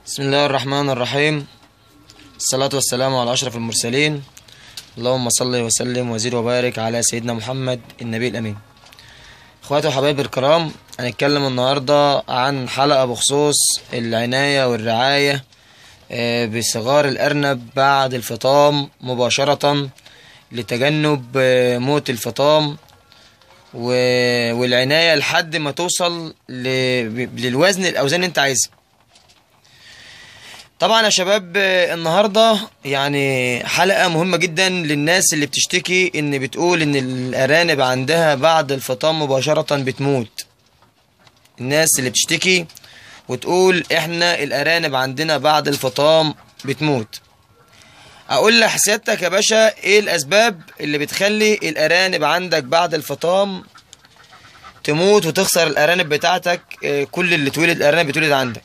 بسم الله الرحمن الرحيم الصلاة والسلام على أشرف المرسلين اللهم صل وسلم وزد وبارك على سيدنا محمد النبي الأمين اخواتي وحبايبي الكرام هنتكلم النهاردة عن حلقة بخصوص العناية والرعاية آه، بصغار الأرنب بعد الفطام مباشرة لتجنب آه، موت الفطام و- والعناية لحد ما توصل ل- للوزن الأوزان اللي أنت عايزها طبعا يا شباب آه، النهارده يعني حلقه مهمه جدا للناس اللي بتشتكي ان بتقول ان الارانب عندها بعد الفطام مباشره بتموت الناس اللي بتشتكي وتقول احنا الارانب عندنا بعد الفطام بتموت اقول لحسيادتك يا باشا ايه الاسباب اللي بتخلي الارانب عندك بعد الفطام تموت وتخسر الارانب بتاعتك آه، كل اللي اتولد الارانب بتولد عندك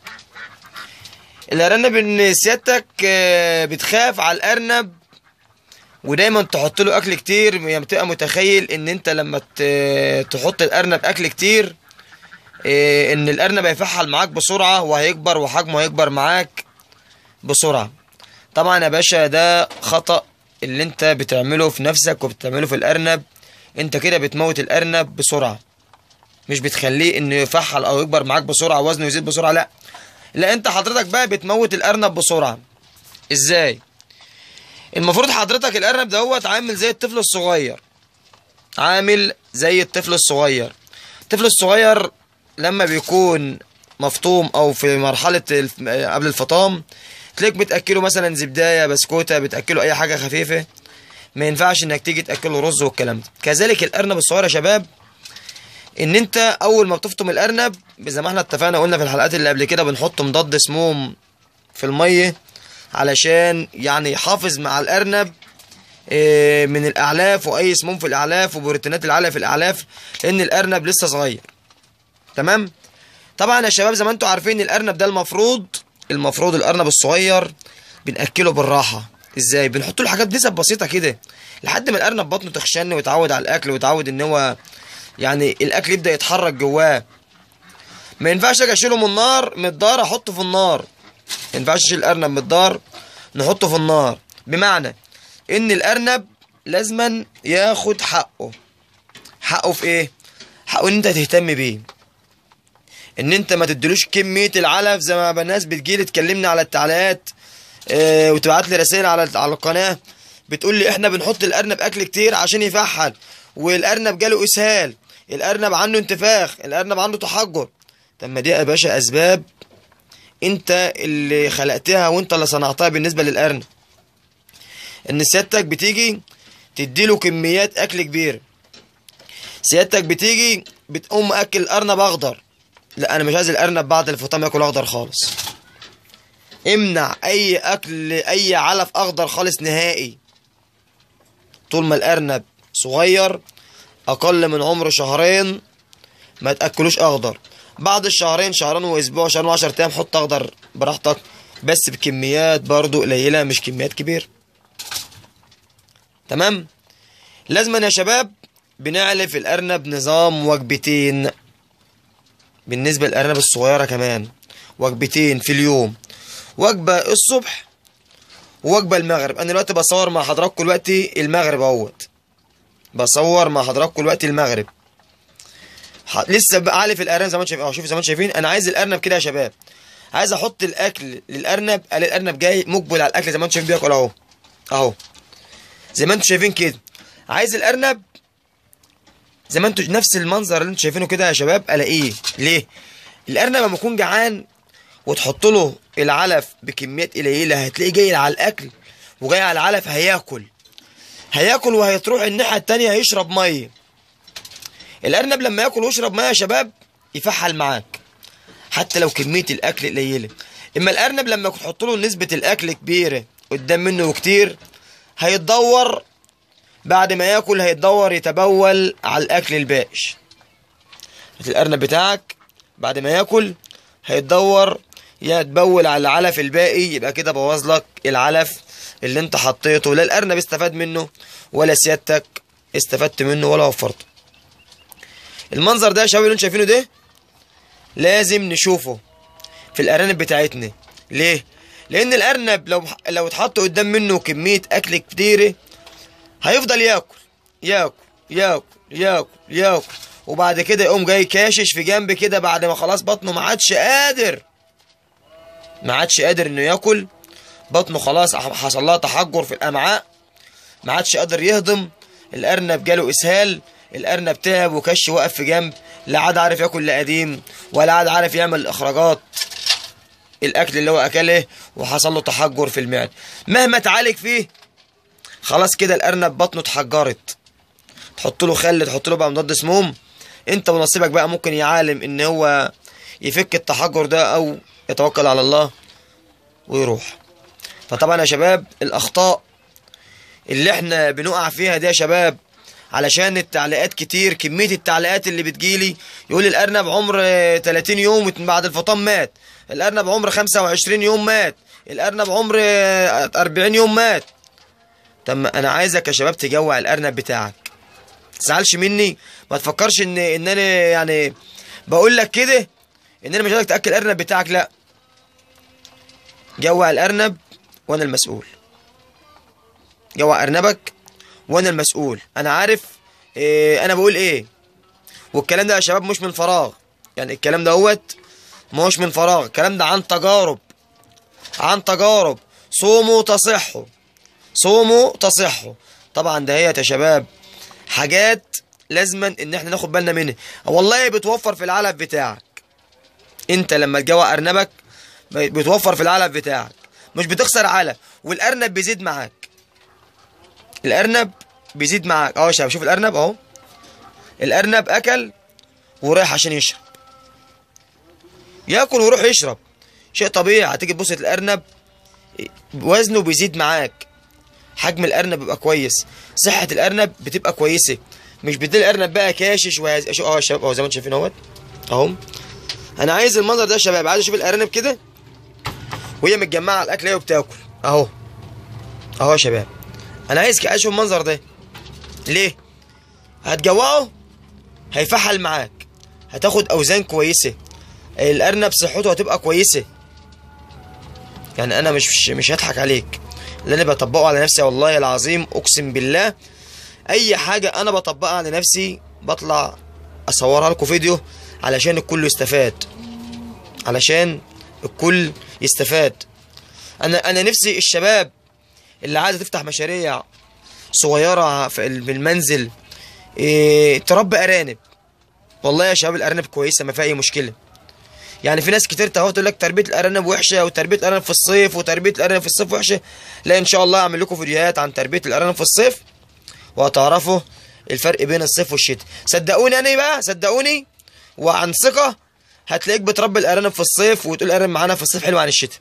الارنب ان سيادتك آه، بتخاف على الارنب ودايما تحط له اكل كتير يعني بتبقى متخيل ان انت لما ت- تحط الارنب اكل كتير آه، ان الارنب هيفحل معاك بسرعه وهيكبر وحجمه هيكبر معاك بسرعه طبعا يا باشا ده خطأ اللي انت بتعمله في نفسك وبتعمله في الارنب انت كده بتموت الارنب بسرعه مش بتخليه انه يفحل او يكبر معاك بسرعه وزنه يزيد بسرعه لا لا انت حضرتك بقى بتموت الارنب بسرعه ازاي المفروض حضرتك الارنب دوت عامل زي الطفل الصغير عامل زي الطفل الصغير الطفل الصغير لما بيكون مفطوم او في مرحله الف- قبل الفطام تلاقيك بتاكله مثلا زبدايه بسكوته بتاكله اي حاجه خفيفه ما ينفعش انك تيجي تاكله رز والكلام ده كذلك الارنب الصغير يا شباب ان انت اول ما بتفطم الارنب زي ما احنا اتفقنا قلنا في الحلقات اللي قبل كده بنحط مضاد سموم في الميه علشان يعني يحافظ مع الارنب آه، من الاعلاف واي سموم في الاعلاف وبروتينات العاليه في الاعلاف لان الارنب لسه صغير تمام طبعا يا شباب زي ما انتم عارفين الارنب ده المفروض المفروض الارنب الصغير بناكله بالراحه ازاي بنحط له حاجات بنسب بسيطه كده لحد ما الارنب بطنه تخشن ويتعود على الاكل ويتعود ان هو يعني الاكل يبدا يتحرك جواه ما ينفعش اجي اشيله من النار من الدار احطه في النار ما ينفعش اشيل الارنب من الدار نحطه في النار بمعنى ان الارنب لازما ياخد حقه حقه في ايه حقه ان انت تهتم بيه ان انت ما تدلوش كميه العلف زي ما الناس بتجيلي تكلمني على التعليقات اه وتبعت لي رسائل على على القناه بتقول لي احنا بنحط الارنب اكل كتير عشان يفحل والارنب جاله اسهال الارنب عنده انتفاخ الارنب عنده تحجر طب ما دي يا باشا اسباب انت اللي خلقتها وانت اللي صنعتها بالنسبه للارنب ان سيادتك بتيجي تديله كميات اكل كبيره سيادتك بتيجي بتقوم اكل الارنب اخضر لا انا مش عايز الارنب بعد الفطام ياكل اخضر خالص امنع اي اكل اي علف اخضر خالص نهائي طول ما الارنب صغير اقل من عمر شهرين ما تاكلوش اخضر بعد الشهرين شهرين واسبوع شهرين و10 ايام حط اخضر براحتك بس بكميات برضو قليله مش كميات كبيره تمام لازما يا شباب بنعلف الارنب نظام وجبتين بالنسبه للارنب الصغيره كمان وجبتين في اليوم وجبه الصبح ووجبه المغرب انا دلوقتي بصور مع حضراتكم دلوقتي المغرب اهوت بصور مع حضراتكم دلوقتي المغرب ح... لسه بقى عالي في الارنب زي ما انتم شايفين اهو شوفوا زي ما انتم شايفين انا عايز الارنب كده يا شباب عايز احط الاكل للارنب الاقي الارنب جاي مقبل على الاكل زي ما انتم شايفين بياكل اهو اهو زي ما انتم شايفين كده عايز الارنب زي ما انتم نفس المنظر اللي انتم شايفينه كده يا شباب الاقيه ليه الارنب لما يكون جعان وتحط له العلف بكميات قليله هتلاقيه جاي على الاكل وجاي على العلف هياكل هياكل وهيتروح الناحيه التانية هيشرب ميه الارنب لما ياكل ويشرب ميه يا شباب يفحل معاك حتى لو كميه الاكل قليله اما الارنب لما تحط له نسبه الاكل كبيره قدام منه وكتير هيتدور بعد ما ياكل هيتدور يتبول على الاكل الباقش الارنب بتاعك بعد ما ياكل هيتدور يتبول على العلف الباقي يبقى كده بوظ لك العلف اللي انت حطيته لا الارنب استفاد منه ولا سيادتك استفدت منه ولا وفرته المنظر ده يا شباب اللي انتوا شايفينه ده لازم نشوفه في الارانب بتاعتنا ليه لان الارنب لو لو اتحط قدام منه كميه اكل كتيره هيفضل ياكل ياكل ياكل ياكل ياكل وبعد كده يقوم جاي كاشش في جنب كده بعد ما خلاص بطنه ما عادش قادر ما عادش قادر انه ياكل بطنه خلاص حصل لها تحجر في الامعاء ما عادش قادر يهضم الارنب جاله اسهال الارنب تعب وكش وقف في جنب لا عاد عارف ياكل لا قديم ولا عاد عارف يعمل الاخراجات الاكل اللي هو اكله وحصل له تحجر في المعده مهما تعالج فيه خلاص كده الارنب بطنه اتحجرت تحط له خل تحط له بقى مضاد سموم انت ونصيبك بقى ممكن يعالم ان هو يفك التحجر ده او يتوكل على الله ويروح فطبعا يا شباب الاخطاء اللي احنا بنقع فيها دي يا شباب علشان التعليقات كتير كمية التعليقات اللي بتجيلي يقول الأرنب عمر 30 يوم بعد الفطام مات الأرنب عمر 25 يوم مات الأرنب عمر 40 يوم مات طب أنا عايزك يا شباب تجوع الأرنب بتاعك تزعلش مني ما تفكرش ان ان انا يعني بقول لك كده ان انا مش عايزك تاكل الارنب بتاعك لا جوع الارنب وانا المسؤول جوع ارنبك وانا المسؤول انا عارف إيه انا بقول ايه والكلام ده يا شباب مش من فراغ يعني الكلام دوت مش من فراغ الكلام ده عن تجارب عن تجارب صوموا تصحوا صوموا تصحوا طبعا ده هي يا شباب حاجات لازما ان احنا ناخد بالنا منها والله بتوفر في العلف بتاعك انت لما تجوع ارنبك بتوفر في العلف بتاعك مش بتخسر علف والارنب بيزيد معاك الارنب بيزيد معاك اهو يا شباب شوف الارنب اهو الارنب اكل ورايح عشان يشرب ياكل ويروح يشرب شيء طبيعي هتيجي تبص الارنب وزنه بيزيد معاك حجم الارنب بيبقى كويس صحه الارنب بتبقى كويسه مش بدل الارنب بقى كاشش وهز... شو اه يا شباب اهو زي ما انتم شايفين اهوت اهو انا عايز المنظر ده يا شباب عايز اشوف الارانب كده وهي متجمعه على الاكل اهي وبتاكل اهو اهو يا شباب انا عايز اشوف المنظر ده ليه هتجوعه هيفحل معاك هتاخد اوزان كويسه الارنب صحته هتبقى كويسه يعني انا مش مش هضحك عليك اللي انا بطبقه على نفسي والله العظيم اقسم بالله اي حاجه انا بطبقها على نفسي بطلع اصورها لكم فيديو علشان الكل يستفاد علشان الكل يستفاد انا انا نفسي الشباب اللي عايزه تفتح مشاريع صغيره في المنزل إيه تربي ارانب والله يا شباب الارانب كويسه ما فيها اي مشكله يعني في ناس كتير تهو تقول لك تربيه الارانب وحشه وتربيه الارانب في الصيف وتربيه الارانب في الصيف وحشه لا ان شاء الله اعمل لكم فيديوهات عن تربيه الارانب في الصيف وهتعرفوا الفرق بين الصيف والشتاء صدقوني انا بقى صدقوني وعن ثقه هتلاقيك بتربي الارانب في الصيف وتقول الارانب معانا في الصيف حلو عن الشتاء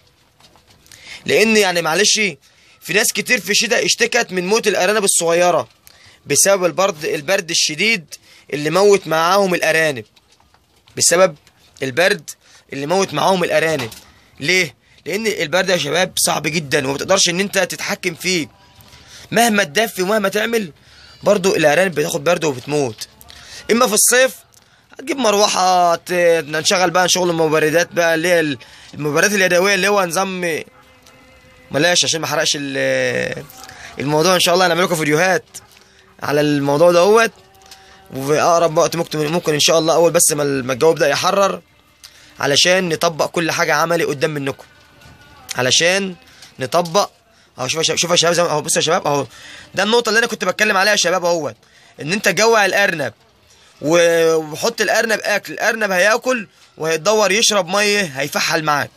لان يعني معلش في ناس كتير في الشتاء اشتكت من موت الارانب الصغيره بسبب البرد البرد الشديد اللي موت معاهم الارانب بسبب البرد اللي موت معاهم الارانب ليه لان البرد يا شباب صعب جدا وما تقدرش ان انت تتحكم فيه مهما تدفي ومهما تعمل برضو الارانب بتاخد برد وبتموت اما في الصيف هتجيب مروحه ت- نشغل بقى شغل المبردات بقى اللي هي المبردات اليدويه اللي هو نظام بلاش عشان ما احرقش ال- الموضوع ان شاء الله هنعمل لكم فيديوهات على الموضوع دوت وفي اقرب وقت ممكن ممكن ان شاء الله اول بس ما ما الجو يبدا يحرر علشان نطبق كل حاجه عملي قدام منكم علشان نطبق اهو شوف يا شباب شوف يا شباب زي ما- اهو بصوا يا شباب اهو ده النقطه اللي انا كنت بتكلم عليها يا شباب اهوت ان انت جوع الارنب و- وحط الارنب اكل الارنب هياكل وهيتدور يشرب ميه هيفحل معاك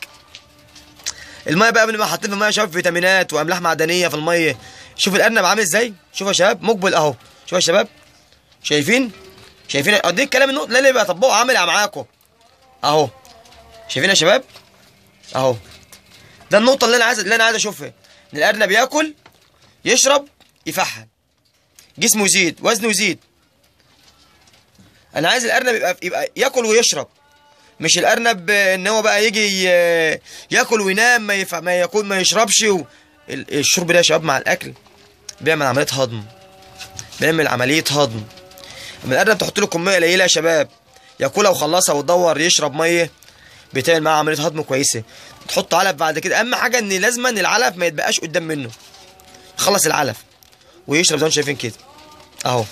الميه بقى قبل ما حاطين في الميه يا شباب فيتامينات واملاح معدنيه في الميه شوف الارنب عامل ازاي شوف يا شباب مقبل اهو شوف يا شباب شايفين شايفين قد ايه الكلام النقطه اللي بطبقه عامل معاكم اهو شايفين يا شباب اهو ده النقطه اللي انا عايز اللي انا عايز اشوفها ان الارنب ياكل يشرب يفحل جسمه يزيد وزنه يزيد انا عايز الارنب يبقى يبقى ياكل ويشرب مش الارنب آه، ان هو بقى يجي ي- ياكل وينام ما يف... ما ياكل ما يشربش و... ال- الشرب ده يا شباب مع الاكل بيعمل عمليه هضم بيعمل عمليه هضم اما الارنب تحط له كميه قليله يا شباب ياكلها وخلصها وتدور يشرب ميه بتعمل معاه عمليه هضم كويسه تحط علف بعد كده اهم حاجه ان لازما العلف ما يتبقاش قدام منه خلص العلف ويشرب زي ما انتم شايفين كده اهو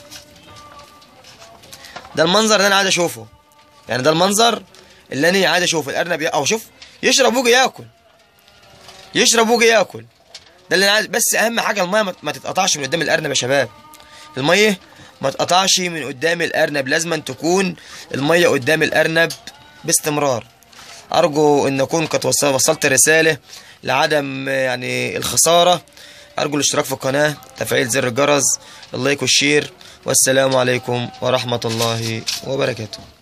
ده المنظر اللي انا عايز اشوفه يعني ده المنظر اللي انا عايز اشوفه الارنب اهو شوف يشرب ويجي ياكل يشرب ويجي ياكل ده اللي انا عايز بس اهم حاجه الميه ما- ما تتقطعش من قدام الارنب يا شباب الميه ما تقطعش من قدام الارنب لازم تكون الميه قدام الارنب باستمرار ارجو ان اكون قد وص- وصلت رساله لعدم آه، يعني الخساره ارجو الاشتراك في القناه تفعيل زر الجرس اللايك والشير والسلام عليكم ورحمه الله وبركاته